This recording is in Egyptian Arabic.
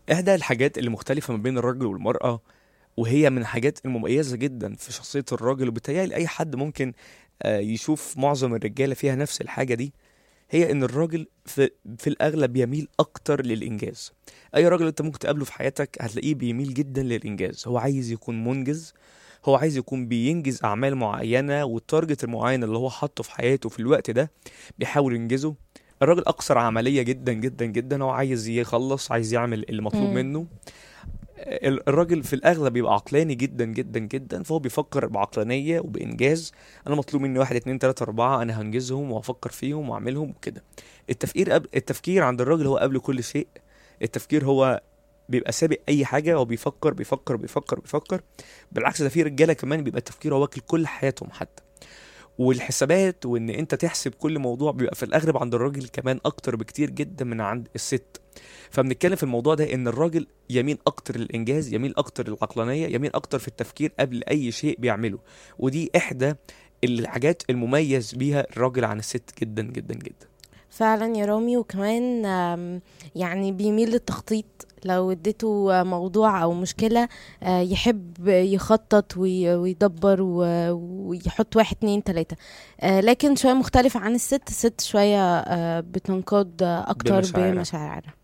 احدى الحاجات اللي مختلفه ما بين الراجل والمراه وهي من الحاجات المميزه جدا في شخصيه الراجل وبالتالي اي حد ممكن آه، يشوف معظم الرجاله فيها نفس الحاجه دي هي ان الراجل في, في الاغلب يميل اكتر للانجاز اي راجل انت ممكن تقابله في حياتك هتلاقيه بيميل جدا للانجاز هو عايز يكون منجز هو عايز يكون بينجز اعمال معينه والتارجت المعين اللي هو حاطه في حياته في الوقت ده بيحاول ينجزه الراجل اكثر عمليه جدا جدا جدا هو عايز يخلص عايز يعمل اللي مطلوب مم. منه ال- الراجل في الاغلب بيبقى عقلاني جدا جدا جدا فهو بيفكر بعقلانيه وبانجاز انا مطلوب مني واحد اتنين تلاته اربعه انا هنجزهم وهفكر فيهم واعملهم وكده التفكير قبل التفكير عند الراجل هو قبل كل شيء التفكير هو بيبقى سابق اي حاجه هو بيفكر بيفكر بيفكر بيفكر بالعكس ده في رجاله كمان بيبقى التفكير هو واكل كل حياتهم حتى والحسابات وان انت تحسب كل موضوع بيبقى في الاغلب عند الراجل كمان اكتر بكتير جدا من عند الست فبنتكلم في الموضوع ده ان الراجل يميل اكتر للانجاز يميل اكتر للعقلانيه يميل اكتر في التفكير قبل اي شيء بيعمله ودي احدى الحاجات المميز بيها الراجل عن الست جدا جدا جدا فعلا يا رامي وكمان آم، يعني بيميل للتخطيط لو اديته موضوع او مشكلة آه، يحب يخطط وي- ويدبر و- ويحط واحد اتنين تلاتة آه، لكن شوية مختلف عن الست الست شوية آه، بتنقاد اكتر بمشاعرها. بمشاعرها